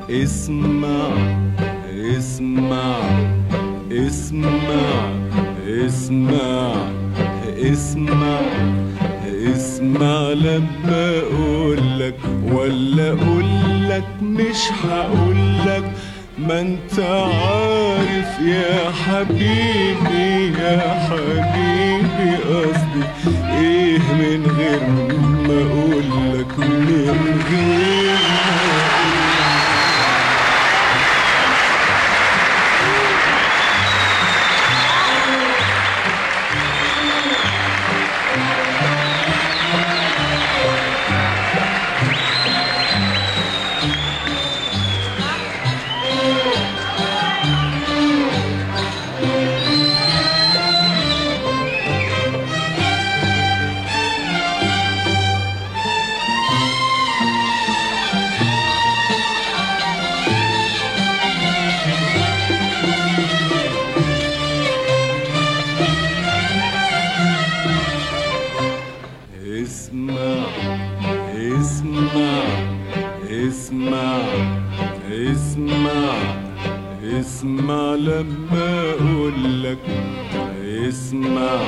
اسمع اسمع اسمع اسمع اسمع اسمع لما اقولك ولا اقولك مش هقولك ما انت عارف يا حبيبي يا حبيبي قصدي ايه من غير ما اقولك من غير ما اسمع اسمع اسمع اسمع اسمع لما اقولك اسمع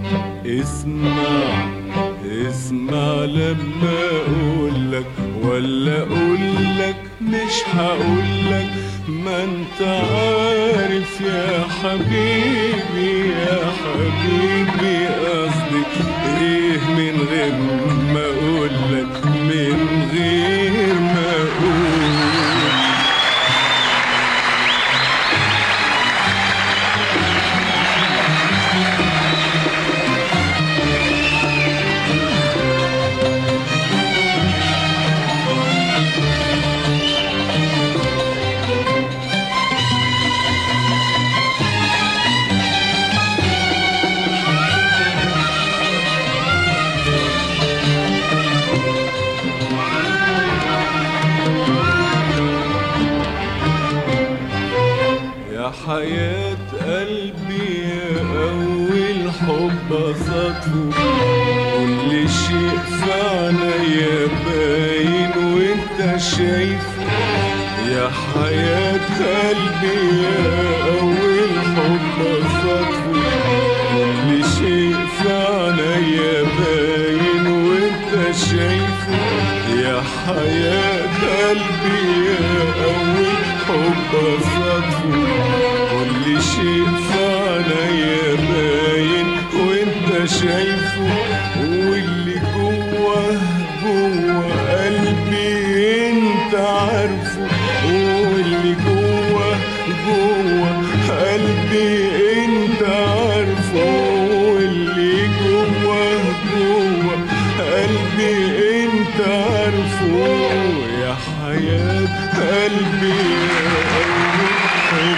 اسمع اسمع لما اقولك ولا اقولك مش هقولك ما انت عارف يا حبيبي يا حبيبي قصدي ايه من غير ما اقولك من غير ما اقول يا حياة قلبي يا أول حب صدفه كل شيء في عينيا باين وانت شايفه يا حياة قلبي يا أول حب صدفه كل شيء في عينيا باين وانت شايفه يا حياة قلبي يا أول حب صدفه كل شيء في عينيا باين وانت شايفه واللي جوه جوه قلبي انت عارفه واللي جوه جوه قلبي انت عارفه واللي جوه جوه قلبي انت عارفه يا حياة قلبي يا أول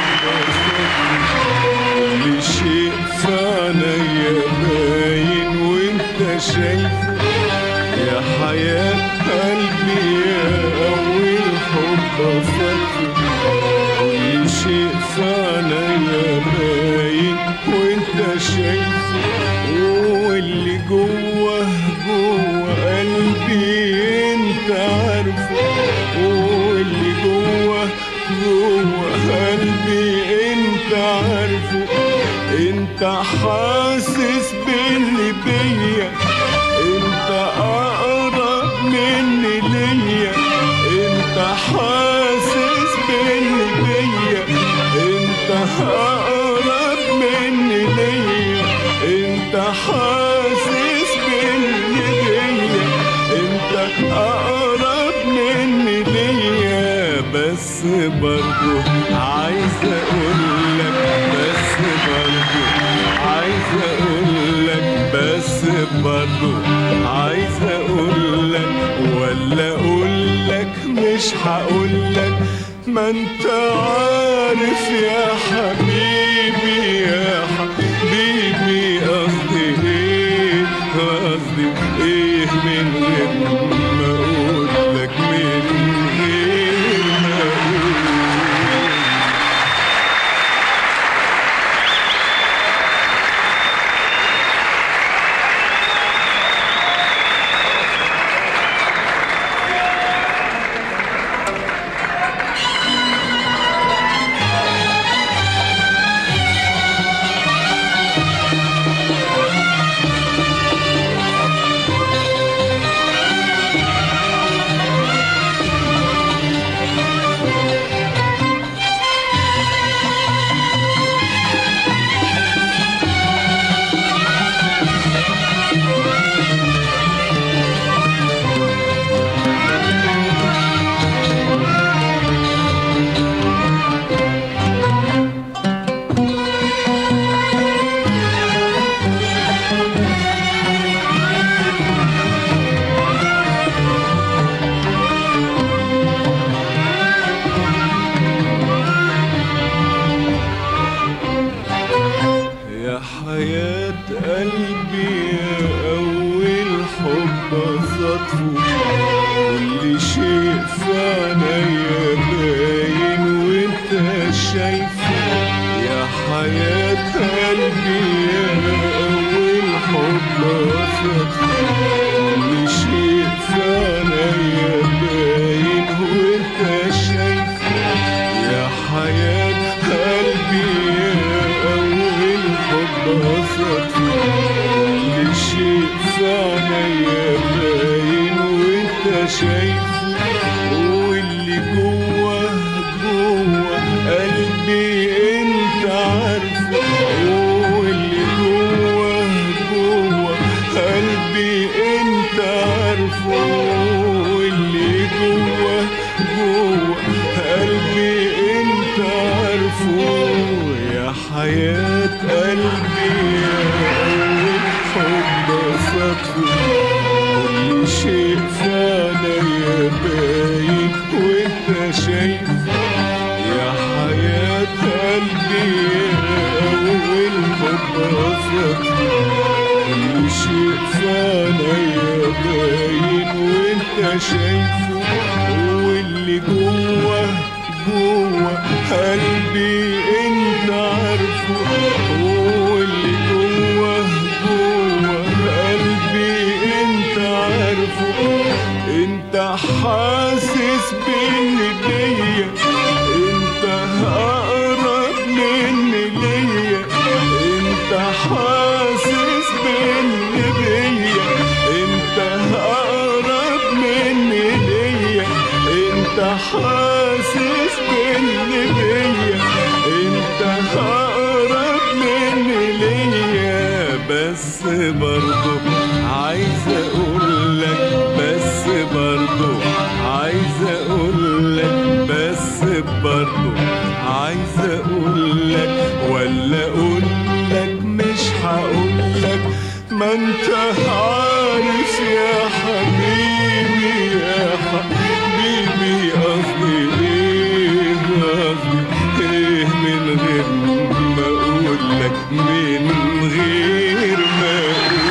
حب كل شيء في عينيا باين وانت شايفه يا حياة قلبي يا أول حب فاكره كل شيء في عينيا باين وانت شايفه واللي جوه جوه قلبي انت عارفه واللي جوه جوه قلبي انت عارفه انت حاسس باللي بيا انت اقرب مني ليا انت حاسس باللي بيا انت اقرب مني ليا انت حاسس باللي بيا انت اقرب مني ليا بس برضو عايز اقولك بس برضو عايز اقولك بس برضو عايز اقولك ولا اقولك مش هقولك ما انت عارف يا حبيبي يا حبيبي قصدي ايه قصدي ايه من غير ما اقولك من غير ما اقول شايفه واللي جوه جوه قلبي انت عارفه واللي جوه جوه قلبي انت عارفه واللي جوه جوه قلبي انت عارفه يا حياة قلبي يا أول حب صدفه كل شيء فعليا باين وانت شايف يا حياة قلبي يا أول حب صدفه كل شيء فعليا باين وانت شايفه واللي جوه جوه قلبي انت عارفه واللي جوه جوه قلبي انت عارفه انت حاسس باني ليا انت اقرب مني ليا انت حاسس باني بيا انت اقرب مني ليا انت حاسس باني بيا انت اقرب مني ليا بس برضو عايز اقول لك بس برضو عايز اقول لك بس برضو عايز اقول لك ولا اقول لك مش هقول لك ما انت عارف يا حبيبي يا حبيبي قصدي ايه قصدي ايه من غير ما اقول لك من غير ما اقول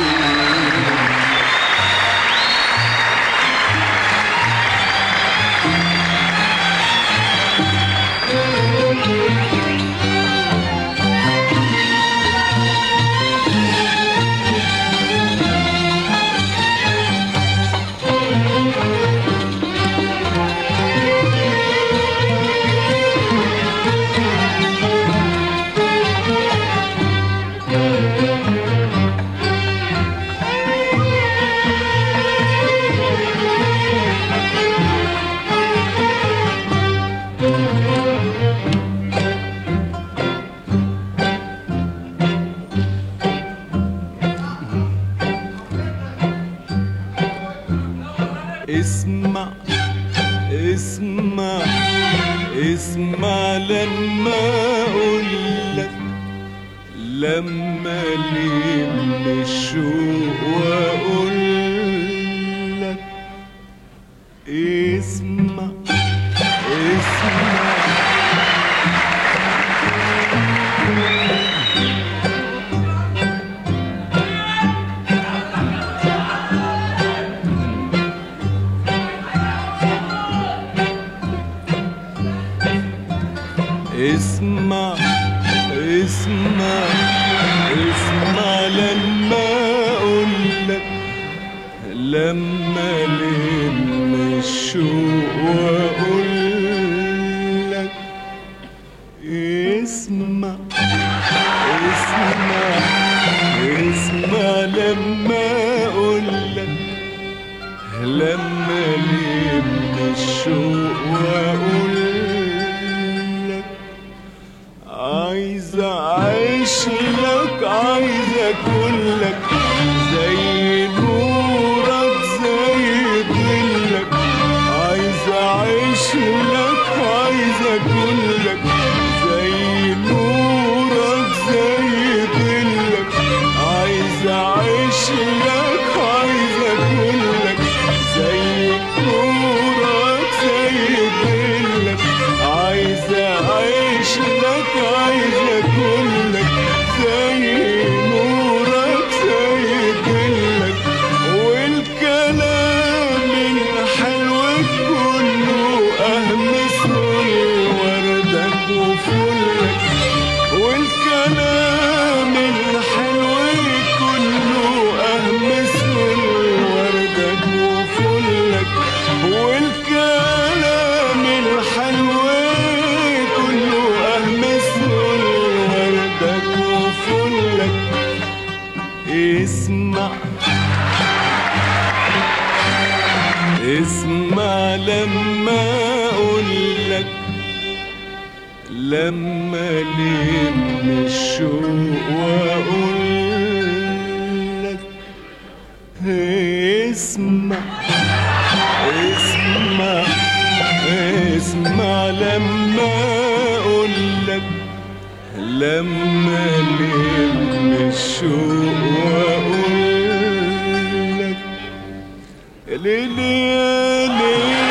اسمع اسمع اسمع لما اقول لك لما لم الشوق واقول لك اسمع اسمع اسمع اسمع اسمع لما اقول لك لما لم الشوق واقول لك اسمع اسمع اسمع لما اقول لك لما لم الشوق واقول لك عايز اعيش لك عايز اكون لك زي نورك زي ظلك عايز اعيش لك عايز اكون لك زي نورك زي ظلك عايز اعيش لك عايز اكون لك زي نورك زي ظلك اسمع لما اقول لك لما لم الشوق واقول لك اسمع اسمع اسمع لما اقول لك لما لم الشوق واقول لك يا ليلي يا ليلي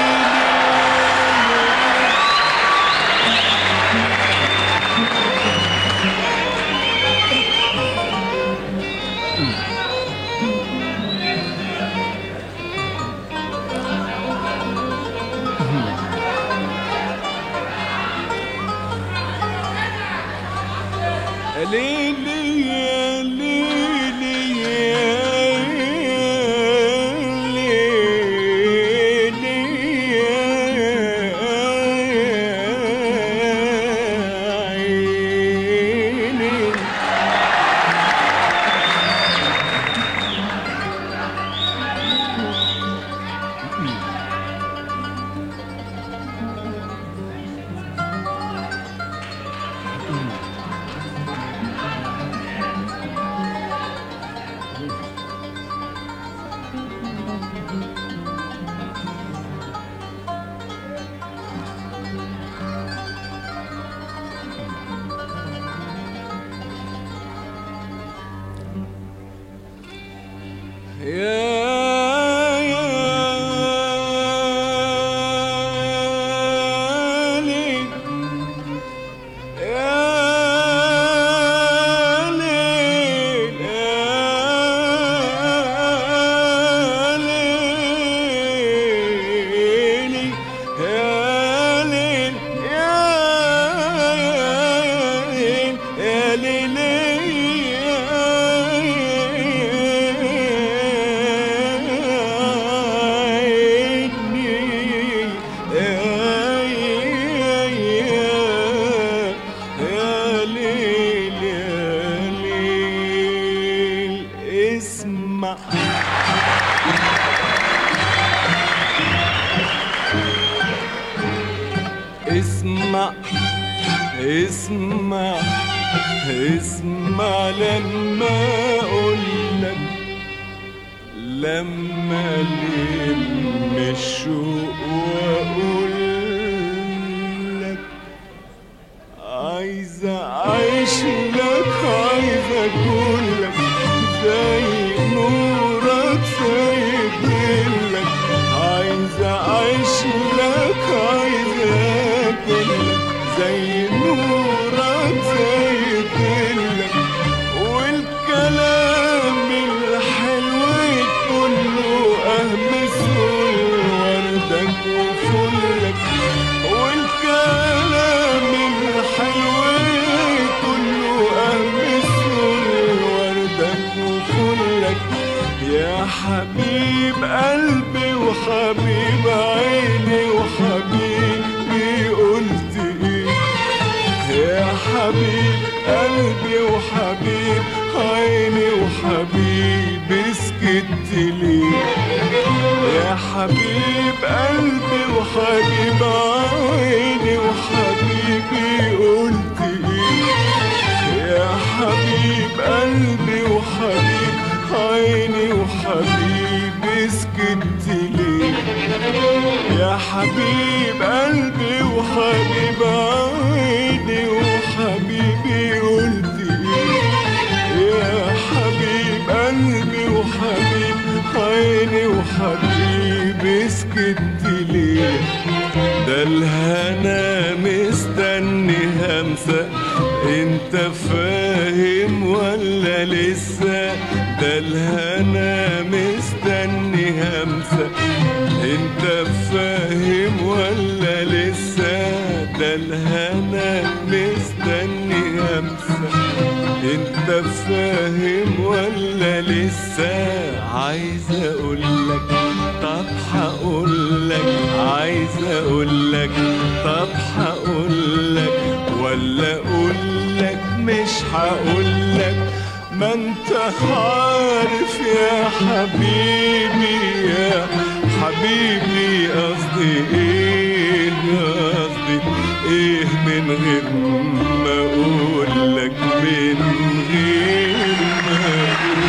يا ليلي يا ليلي يا ليلي يا عيني يا يا ليل يا ليل يا ليلي يا ليل يا ليل يا ليلي اسمع اسمع اسمع اسمع لما اقول لك لما لم الشوق واقول لك عايز اعيش لك عايز اكون لك زي نورك زي ظلك عايز اعيش لك عايز اكون لك زي نورك زي ظلك والكلام الحلو كله اهمسه وردك وفلك والكلام الحلو كله أهمسه وردك وفلك يا حبيب قلبي وحبيب عيني وحبيبي قلت ايه يا حبيب قلبي وحبيب عيني وحبيبي سكت ليه يا حبيب قلبي وحبيب عيني وحبيبي قلت ايه يا حبيب قلبي وحبيب عيني وحبيبي سكت ليه يا حبيب قلبي وحبيب عيني وحبيبي قلت ايه يا حبيب قلبي وحبيب عيني وحبيبي سكت ليه ده الهنا مستني همسة انت فاهم ولا لسه ده الهنا مستني همسة انت فاهم ولا لسه ده الهنا مستني همسة انت فاهم ولا لسه عايز اقولك طب هقولك عايز اقولك طب هقولك ولا اقولك مش هقولك ما انت عارف يا حبيبي يا حبيبي قصدي ايه قصدي ايه من غير ما اقول لك من غير ما اقول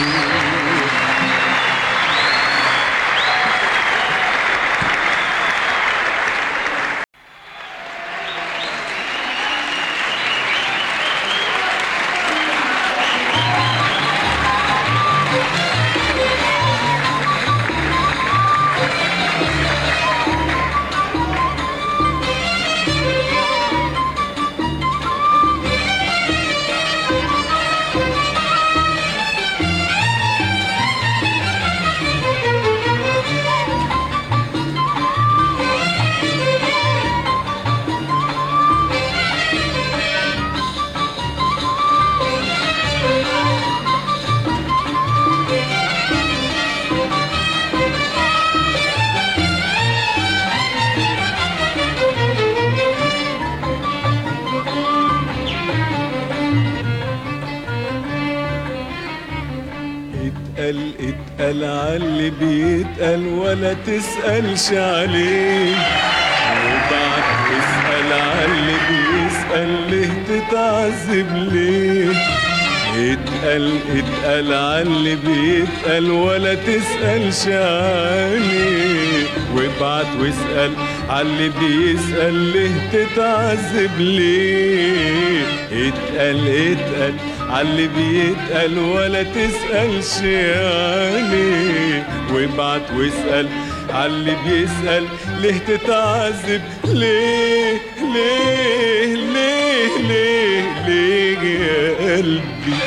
اتقل اتقل عاللي بيتقل ولا تسألش عليه وبعد اسأل عاللي بيسأل ليه تتعذب ليه اتقل اتقل عاللي بيتقل ولا تسألش عليه وابعت واسأل عاللي بيسأل ليه تتعذب ليه اتقل اتقل عاللي بيتقل ولا تسألش عليه وابعت واسأل عاللي بيسأل ليه تتعذب ليه ليه ليه ليه ليه يا قلبي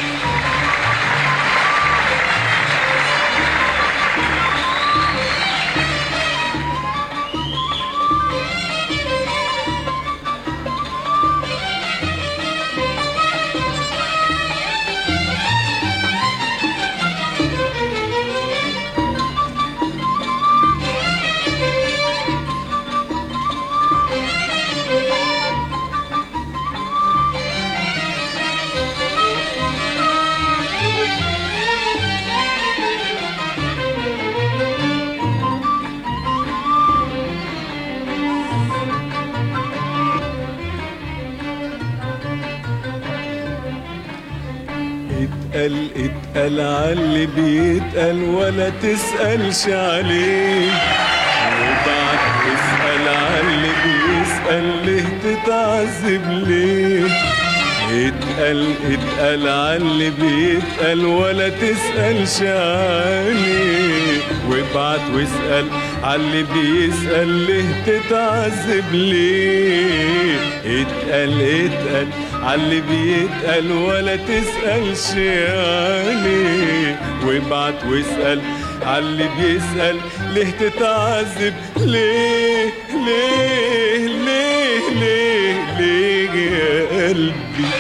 اتقل اتقل عاللي بيتقل ولا تسألش عليه وبعد اسأل عاللي بيسأل ليه تتعذب ليه اتقل اتقل عاللي بيتقل ولا تسألش عليه وابعت واسأل عاللي بيسأل ليه تتعذب ليه اتقل اتقل عاللي بيتقل ولا تسألش عليه وابعت واسأل عاللي بيسأل ليه تتعذب ليه ليه ليه ليه ليه يا قلبي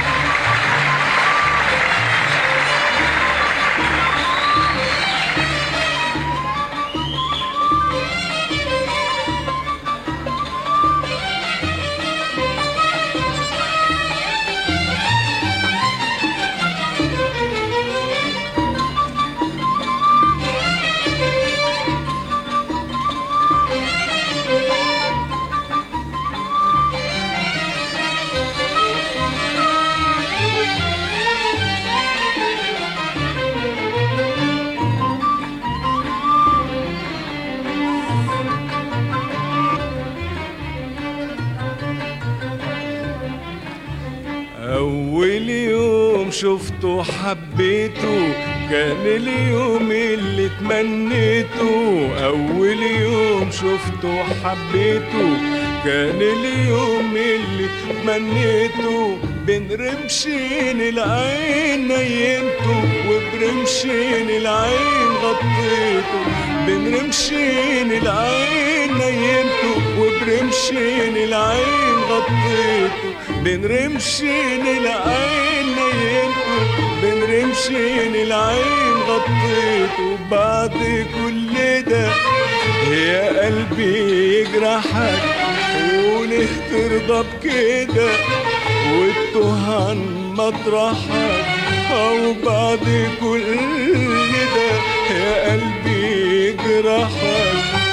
أول يوم شفته حبيته كان اليوم اللي تمنيته أول يوم شفته حبيته كان اليوم اللي تمنيته بين رمشين العين نيمته وبرمشين العين غطيته بين رمشين العين نيمته وبرمشين العين غطيته بين رمشين العين نيمته بين رمشين العين غطيته بعد كل ده يا قلبي يجرحك وليه ترضى بكده وتوه عن مطرحك او بعد كل ده يا قلبي يجرحك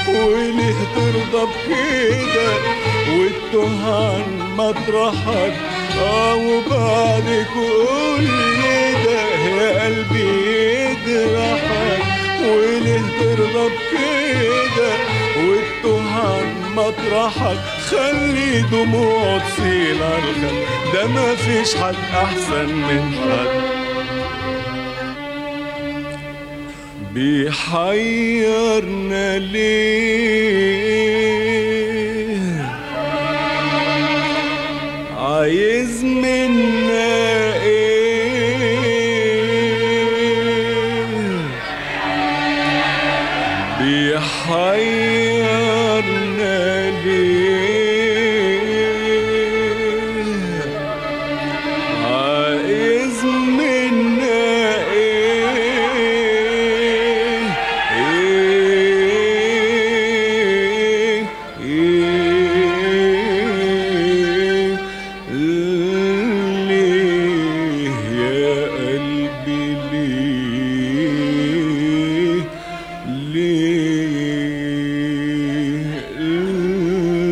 ترضى بكده وتتوه عن مطرحك اه وبعد كل ده يا قلبي يجرحك وليه ترضى بكده وتتوه عن مطرحك خلي دموع تسيل على الخد ده مفيش حد احسن من حد بيحيرنا ليه عايز منا ايه بيحيرنا ليه عايز منا ايه ايه ايه ليه يا قلبي ليه ليه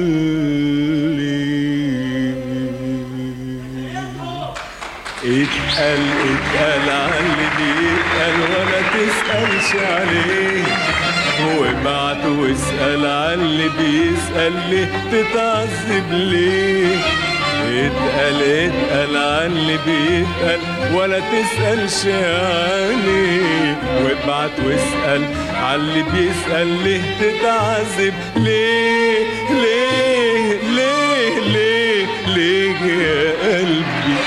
ليه اتقل اتقل على اللي بيتقل ولا تسألش عليه وابعت واسأل على اللي بيسأل ليه تتعذب ليه اتقل اتقل على اللي بيتقل ولا تسألش عليه وابعت واسأل على اللي بيسأل ليه تتعذب ليه ليه ليه ليه ليه يا قلبي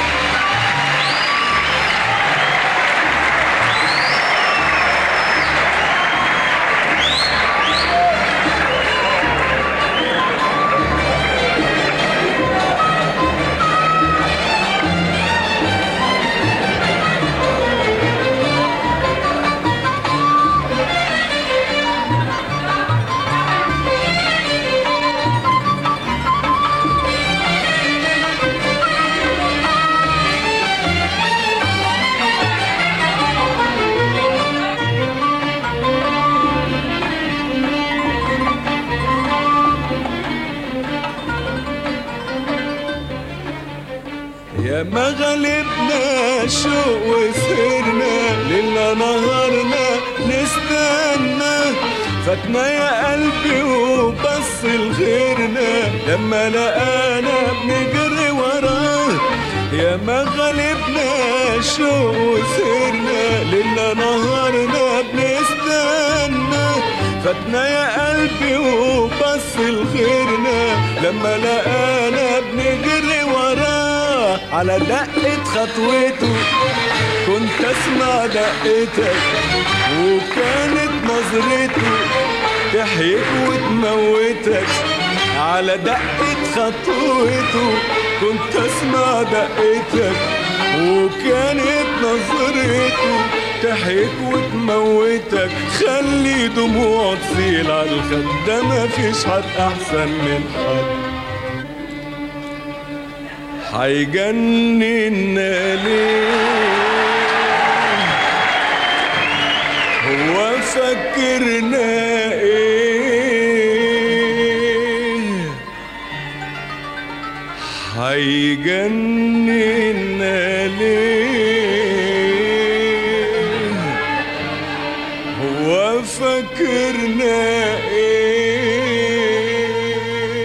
يا ما غلبنا شوق وسهرنا ليلنا نهارنا نستنى فاتنا يا قلبي وبص لغيرنا لما لقانا بنجري وراه يا ما غلبنا شوق وسهرنا ليلنا نهارنا بنستنى فاتنا يا قلبي وبص لغيرنا لما لقانا بنجري وراه على دقة خطوته كنت اسمع دقتك وكانت نظرته تحييك وتموتك على دقة خطوته كنت اسمع دقتك وكانت نظرته تحييك وتموتك خلي دموع تسيل على الخد ده مفيش حد احسن من حد هيجننا ليه هو فكرنا ايه هيجننا ليه هو فكرنا ايه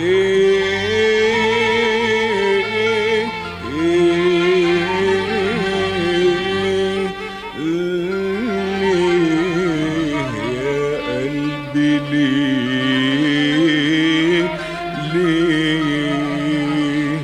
ايه ايه ليه يا قلبي ليه ليه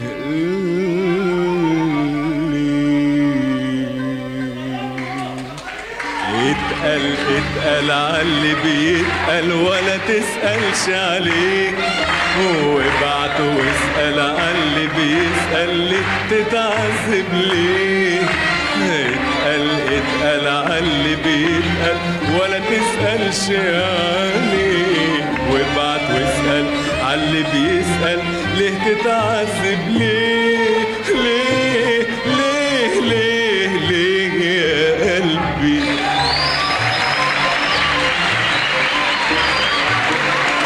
ليه اتقل اتقل عاللي بيتقل ولا تسألش عليه وابعت واسأل عاللي بيسأل ليه تتعذب ليه اتقل اتقل عاللي بيتقل ولا تسألش عليه وابعت واسأل عاللي بيسأل ليه تتعذب ليه ليه ليه ليه ليه يا قلبي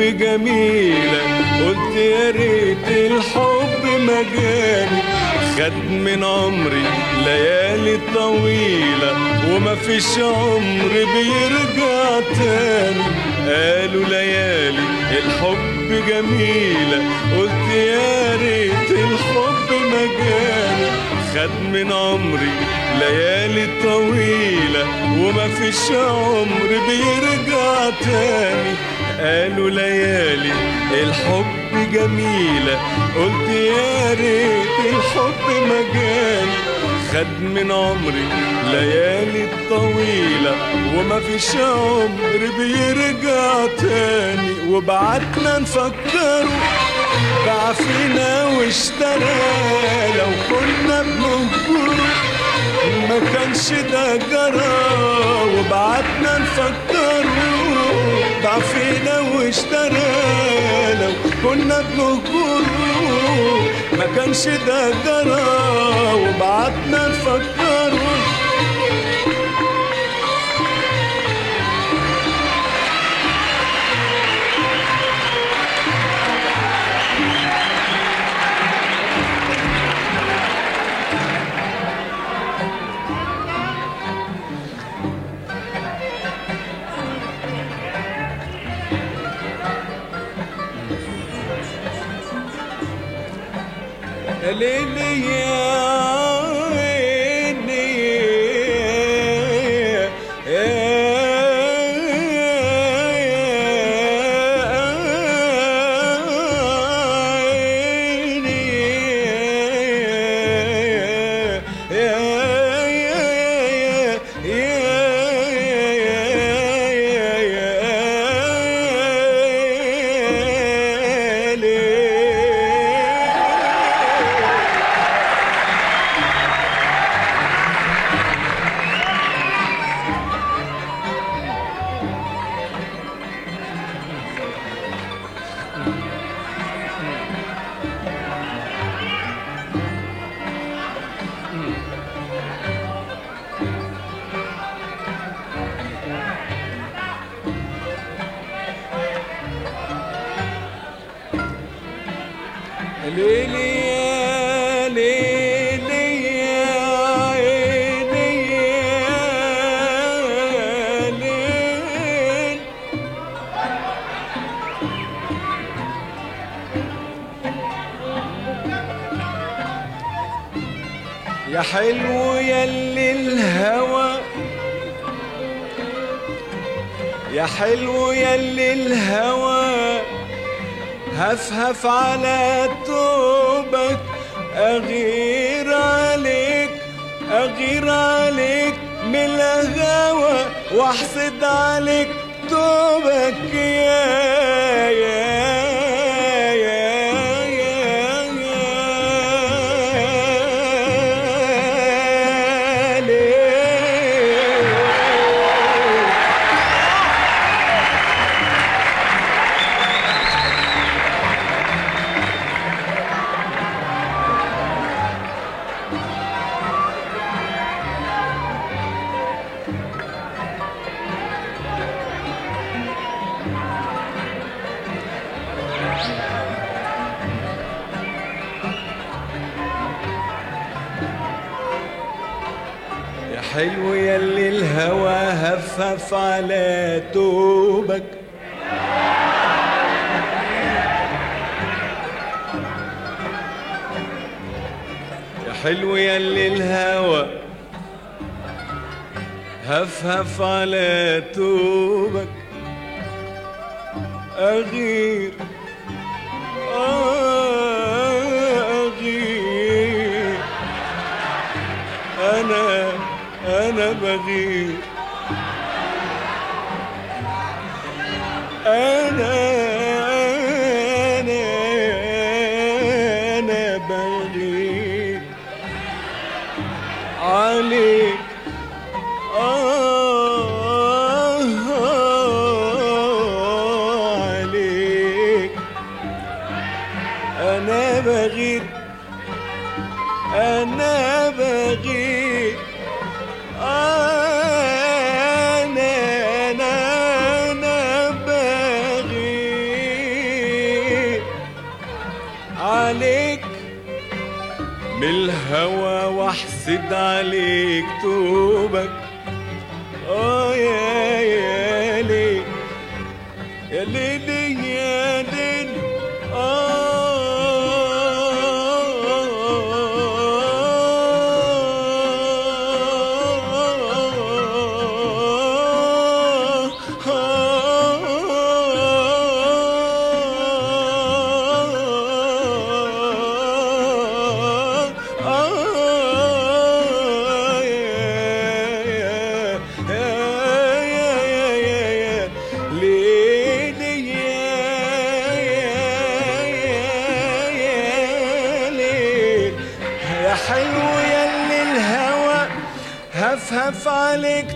جميلة قلت يا ريت الحب ما جاني خد من عمري ليالي طويلة وما فيش عمر بيرجع تاني قالوا ليالي الحب جميلة قلت يا ريت الحب ما جاني خد من عمري ليالي طويلة وما فيش عمر بيرجع تاني قالوا ليالي الحب جميلة قلت يا ريت الحب ما جاني خد من عمري ليالي طويلة وما فيش عمر بيرجع تاني وبعدنا نفكره باع فينا واشترى لو كنا بنهجره ما كانش ده جرى وبعدنا نفكره باع فينا واشترى لو كنا بنهجره ما كانش ده جرى وبعدنا نفكره ليلي يا عيني يا عيني يا ليلي يا ليلي يا عيني يا ليل يا حلو يلي الهوى يا حلو يلي الهوى هفهف على توبك أغير عليك أغير عليك من الهوى واحسد عليك توبك يا يا يا يا يا ليه يا حلو يلي الهوى هفف على توبك يا حلو يلي الهوى هفهف على توبك أغير آه أغير أنا أنا بغير أنا أنا أنا بغير عليك آه عليك أنا بغير أنا بغير أنا أنا أنا بغير من الهوى واحسد عليك توبك اه يا يا ليل يا ليل يا ليل حلو يلي الهوى هفهف عليك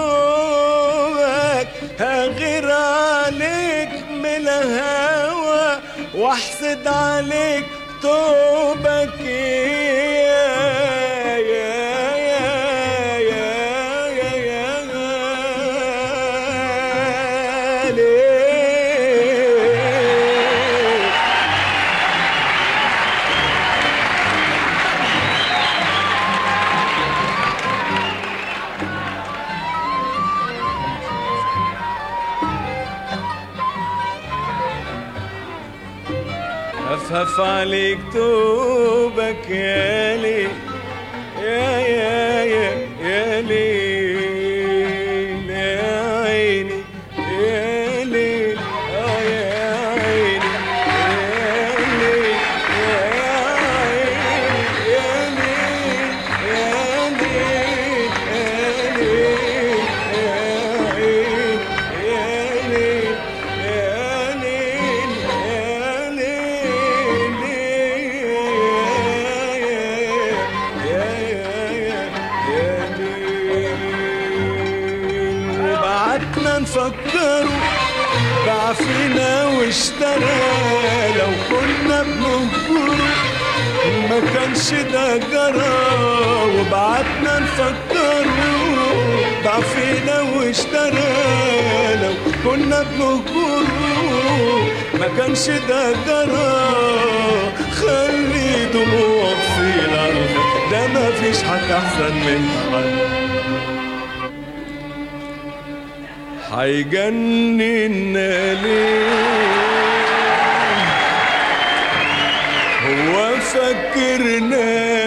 توبك هغير عليك من الهوى واحسد عليك توبك يا يا يا يا يا يا ليه هفهف عليك توبك يا ليل يا يا يا يا ليل يا عيني يا ليل اه يا عيني يا ليل يا عيني يا ليل يا ليل يا ليل يا عيني يا ليل يا ليل وبعتنا نفكروا بعفنا واشترى لو كنا بنهجره ما كانش ده جرى وبعتنا نفكروا ضعفنا واشترى لو كنا بنهجره ما كانش ده جرى خلي دموعك في الارض ده ما فيش حد احسن من حد هيجننا ليه هو فكرنا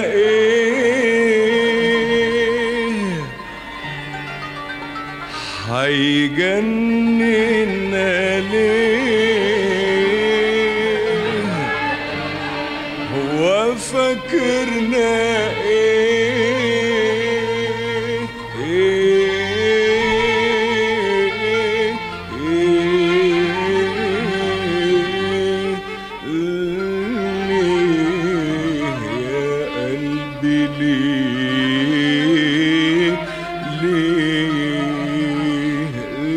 ايه هيجننا ليه هو فكرنا ايه ايه ايه ليه يا قلبي ليه ليه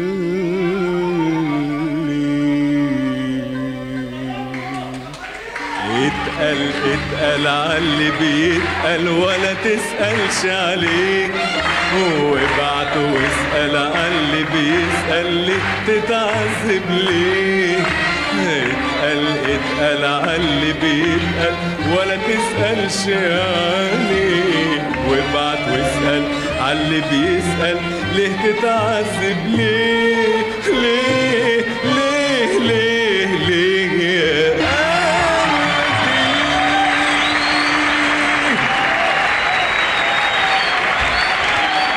ليه اتقل اتقل عاللي بيتقل ولا تسألش عليه وابعت واسأل عاللي بيسأل ليه تتعذب ليه اتقل اتقل عاللي بيتقل ولا تسألش عليه وابعت واسأل عاللي بيسأل ليه تتعذب ليه ليه